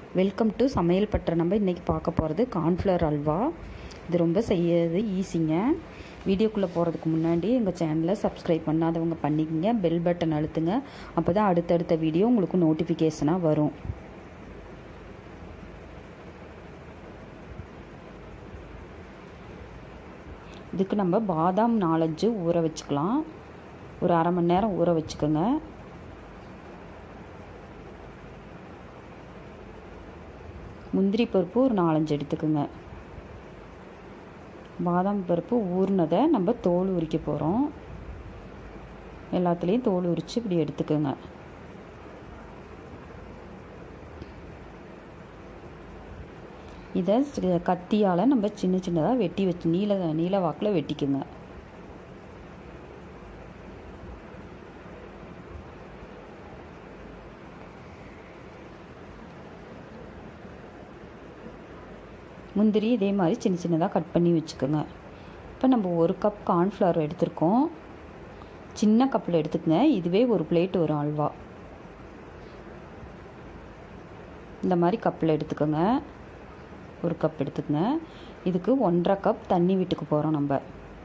welcome to சமையல் பற்ற நம்ம இன்றைக்கி பார்க்க போகிறது கார்ன்ஃப்ளவர் அல்வா இது ரொம்ப செய்யறது ஈஸிங்க வீடியோக்குள்ளே போகிறதுக்கு முன்னாடி எங்கள் சேனலை சப்ஸ்கிரைப் பண்ணாதவங்க பண்ணிக்கங்க பெல் பட்டன் அழுத்துங்க அப்போ தான் அடுத்தடுத்த வீடியோ உங்களுக்கு நோட்டிஃபிகேஷனாக வரும் இதுக்கு நம்ம பாதாம் நாலஞ்சு ஊற வச்சுக்கலாம் ஒரு அரை மணி நேரம் ஊற வச்சுக்கோங்க முந்திரி பருப்பு ஒரு நாலஞ்சு எடுத்துக்கோங்க பாதாம் பருப்பு ஊறினதை நம்ம தோல் உரிக்க போகிறோம் எல்லாத்துலேயும் தோல் உரித்து இப்படி எடுத்துக்கோங்க இதை கத்தியால் நம்ம சின்ன சின்னதாக வெட்டி வச்சு நீல நீல வாக்கில் வெட்டிக்குங்க முந்திரி இதே மாதிரி சின்ன சின்னதாக கட் பண்ணி வச்சுக்கோங்க இப்போ நம்ம ஒரு கப் கார்ன்ஃப்ளவர் எடுத்திருக்கோம் சின்ன கப்பில் எடுத்துக்கங்க இதுவே ஒரு பிளேட் ஒரு அல்வா இந்த மாதிரி கப்பில் எடுத்துக்கோங்க ஒரு கப் எடுத்துக்கங்க இதுக்கு ஒன்றரை கப் தண்ணி விட்டுக்கு போகிறோம் நம்ம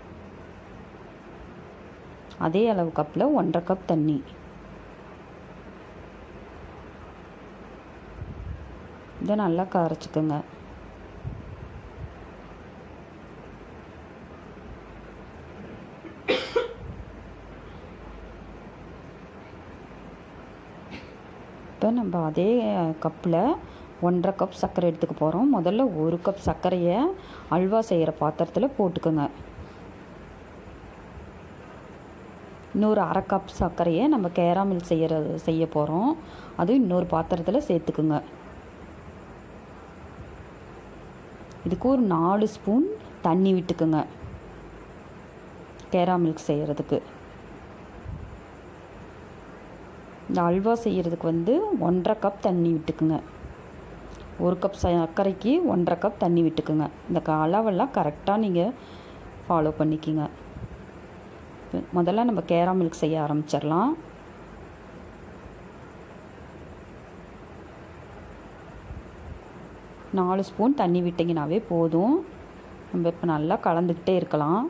அதே அளவு கப்பில் ஒன்றரை கப் தண்ணி இதை நல்லா கரைச்சிக்கோங்க இப்போ நம்ம அதே கப்பில் ஒன்றரை கப் சர்க்கரை எடுத்துக்க போகிறோம் முதல்ல ஒரு கப் சர்க்கரையை அல்வா செய்கிற பாத்திரத்தில் போட்டுக்கோங்க இன்னொரு அரை கப் சர்க்கரையை நம்ம கேராமில் செய்கிற செய்ய போகிறோம் அதுவும் இன்னொரு பாத்திரத்தில் சேர்த்துக்குங்க இதுக்கு ஒரு நாலு ஸ்பூன் தண்ணி விட்டுக்குங்க கேரா மில்க் செய்கிறதுக்கு இந்த அல்வா செய்கிறதுக்கு வந்து ஒன்றரை கப் தண்ணி விட்டுக்குங்க ஒரு கப் சர்க்கரைக்கு ஒன்றரை கப் தண்ணி விட்டுக்குங்க இந்த அளவெல்லாம் கரெக்டாக நீங்கள் ஃபாலோ பண்ணிக்கிங்க முதல்ல நம்ம கேரா மில்க் செய்ய ஆரம்பிச்சிடலாம் நாலு ஸ்பூன் தண்ணி விட்டிங்கனாவே போதும் நம்ம இப்போ நல்லா கலந்துக்கிட்டே இருக்கலாம்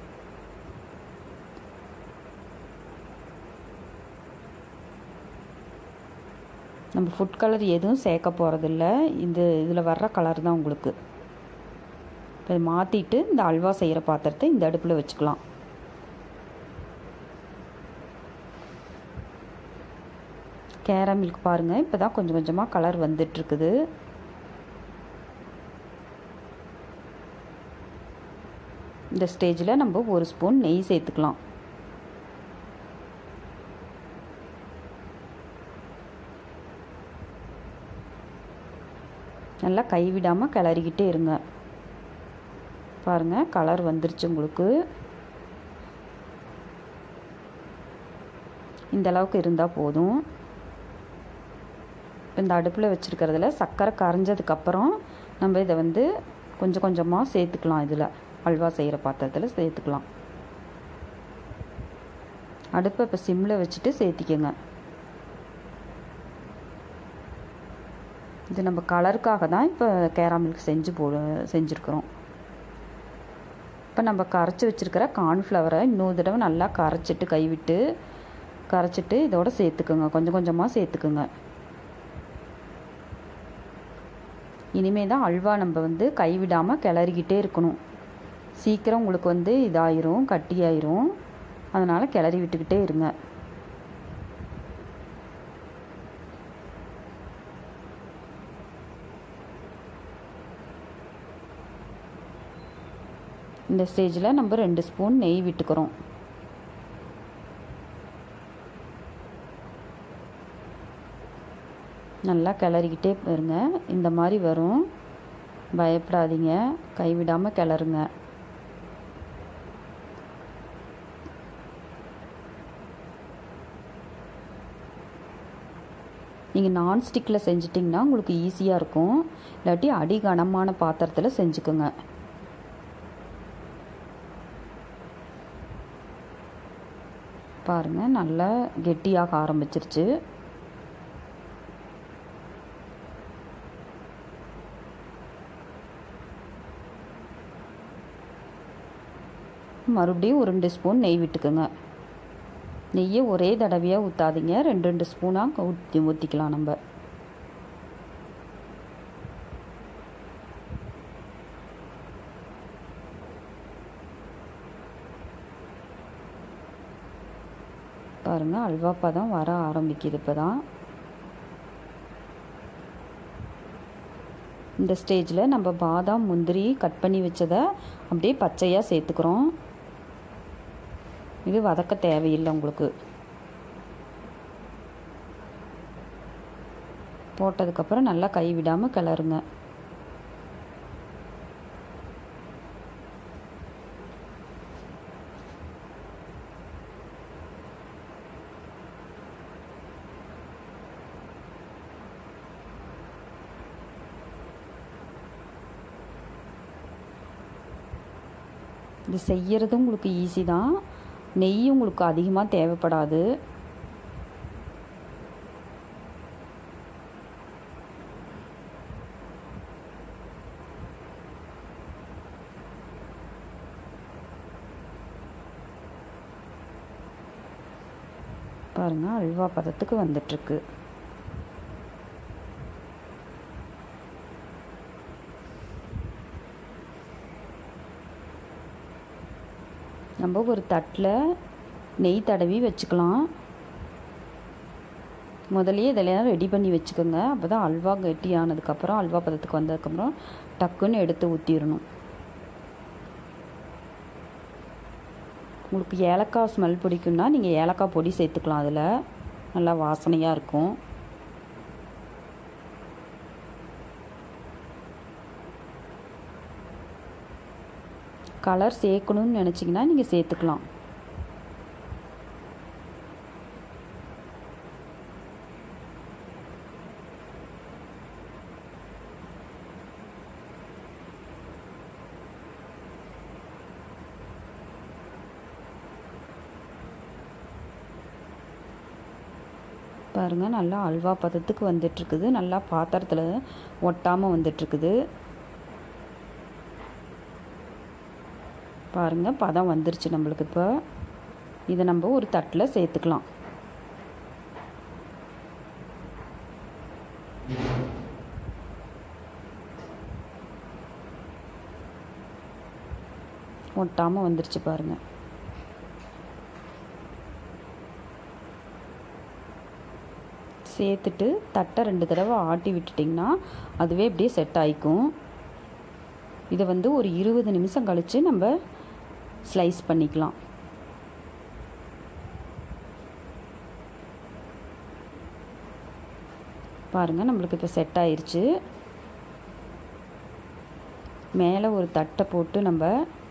நம்ம ஃபுட் கலர் எதுவும் சேர்க்க போகிறதில்ல இந்த இதில் வர்ற கலர் தான் உங்களுக்கு இப்போ மாற்றிட்டு இந்த அல்வா செய்கிற பாத்திரத்தை இந்த அடுப்பில் வச்சுக்கலாம் கேரா மில்க் பாருங்கள் இப்போ தான் கொஞ்சம் கொஞ்சமாக கலர் வந்துட்டுருக்குது இந்த ஸ்டேஜில் நம்ம ஒரு ஸ்பூன் நெய் சேர்த்துக்கலாம் நல்லா கைவிடாமல் கிளறிக்கிட்டே இருங்க பாருங்கள் கலர் வந்துருச்சு உங்களுக்கு இந்த அளவுக்கு இருந்தால் போதும் இந்த அடுப்பில் வச்சுருக்கிறதுல சர்க்கரை கரைஞ்சதுக்கப்புறம் நம்ம இதை வந்து கொஞ்சம் கொஞ்சமாக சேர்த்துக்கலாம் இதில் அல்வா செய்கிற பாத்திரத்தில் சேர்த்துக்கலாம் அடுப்பை இப்போ சிம்மில் வச்சுட்டு சேர்த்திக்கங்க இது நம்ம கலருக்காக தான் இப்போ கேராமில்க் செஞ்சு போ செஞ்சுருக்குறோம் இப்போ நம்ம கரைச்சி வச்சுருக்கிற கார்ன்ஃப்ளவரை இன்னொரு தடவை நல்லா கரைச்சிட்டு கைவிட்டு கரைச்சிட்டு இதோட சேர்த்துக்குங்க கொஞ்சம் கொஞ்சமாக சேர்த்துக்குங்க இனிமே தான் அல்வா நம்ம வந்து கைவிடாமல் கிளறிக்கிட்டே இருக்கணும் சீக்கிரம் உங்களுக்கு வந்து இதாயிரும் கட்டியாயிரும் அதனால் கிளறி விட்டுக்கிட்டே இருங்க இந்த ஸ்டேஜில் நம்ம ரெண்டு ஸ்பூன் நெய் விட்டுக்கிறோம் நல்லா கிளறிக்கிட்டே போயிருங்க இந்த மாதிரி வரும் பயப்படாதீங்க கைவிடாமல் கிளறுங்க நீங்கள் நான்ஸ்டிக்கில் செஞ்சிட்டிங்கன்னா உங்களுக்கு ஈஸியாக இருக்கும் இல்லாட்டி அடி கனமான பாத்திரத்தில் செஞ்சுக்கோங்க பாருங்கள் நல்லா கெட்டியாக ஆரம்பிச்சிருச்சு மறுபடியும் ஒரு ரெண்டு ஸ்பூன் நெய் விட்டுக்குங்க நெய்யை ஒரே தடவையாக ஊற்றாதீங்க ரெண்டு ரெண்டு ஸ்பூனாக ஊற்றி ஊற்றிக்கலாம் நம்ம பாருங்கள் அல்வா பதம் வர ஆரம்பிக்குது இப்போ தான் இந்த ஸ்டேஜில் நம்ம பாதாம் முந்திரி கட் பண்ணி வச்சதை அப்படியே பச்சையாக சேர்த்துக்கிறோம் இது வதக்க தேவையில்லை உங்களுக்கு போட்டதுக்கப்புறம் நல்லா கை விடாமல் கிளறுங்க இது செய்கிறது உங்களுக்கு ஈஸி தான் நெய் உங்களுக்கு அதிகமாக தேவைப்படாது பாருங்கள் அல்வா பதத்துக்கு வந்துட்டுருக்கு நம்ம ஒரு தட்டில் நெய் தடவி வச்சுக்கலாம் முதலே இதெல்லாம் ரெடி பண்ணி வச்சுக்கோங்க அப்போ தான் அல்வா கெட்டியானதுக்கப்புறம் அல்வா பதத்துக்கு வந்ததுக்கப்புறம் டக்குன்னு எடுத்து ஊற்றிடணும் உங்களுக்கு ஏலக்காய் ஸ்மெல் பிடிக்குன்னா நீங்கள் ஏலக்காய் பொடி சேர்த்துக்கலாம் அதில் நல்லா வாசனையாக இருக்கும் கலர் சேர்க்கணும்னு நினச்சிங்கன்னா நீங்கள் சேர்த்துக்கலாம் பாருங்கள் நல்லா அல்வா பதத்துக்கு வந்துட்டுருக்குது நல்லா பாத்திரத்தில் ஒட்டாமல் வந்துட்டுருக்குது பாருங்கள் பதம் வந்துருச்சு நம்மளுக்கு இப்போ இதை நம்ம ஒரு தட்டில் சேர்த்துக்கலாம் ஒட்டாமல் வந்துருச்சு பாருங்கள் சேர்த்துட்டு தட்டை ரெண்டு தடவை ஆட்டி விட்டுட்டிங்கன்னா அதுவே அப்படியே செட் ஆகிக்கும் இதை வந்து ஒரு இருபது நிமிஷம் கழித்து நம்ம ஸ்லைஸ் பண்ணிக்கலாம் பாருங்கள் நம்மளுக்கு இப்போ செட் ஆயிடுச்சு மேலே ஒரு தட்டை போட்டு நம்ம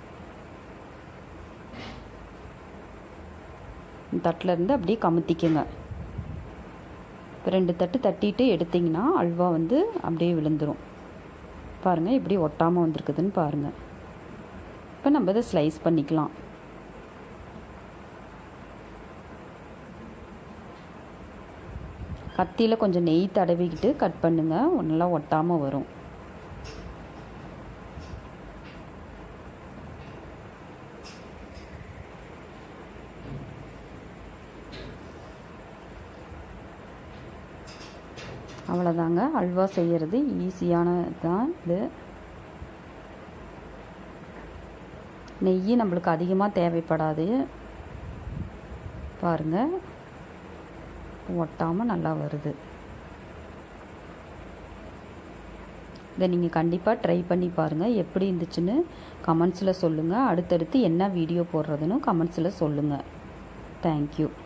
தட்டில் இருந்து அப்படியே கமுத்திக்கங்க இப்போ ரெண்டு தட்டு தட்டிட்டு எடுத்திங்கன்னா அல்வா வந்து அப்படியே விழுந்துடும் பாருங்கள் இப்படி ஒட்டாமல் வந்திருக்குதுன்னு பாருங்கள் இப்போ நம்ம இதை ஸ்லைஸ் பண்ணிக்கலாம் கத்தியில் கொஞ்சம் நெய் தடவிக்கிட்டு கட் பண்ணுங்கள் நல்லா ஒட்டாமல் வரும் அவ்வளோதாங்க அல்வா செய்கிறது ஈஸியானது தான் இது நெய் நம்மளுக்கு அதிகமாக தேவைப்படாது பாருங்கள் ஒட்டாமல் நல்லா வருது இதை நீங்கள் கண்டிப்பாக ட்ரை பண்ணி பாருங்கள் எப்படி இருந்துச்சுன்னு கமெண்ட்ஸில் சொல்லுங்கள் அடுத்தடுத்து என்ன வீடியோ போடுறதுன்னு கமெண்ட்ஸில் சொல்லுங்கள் தேங்க்யூ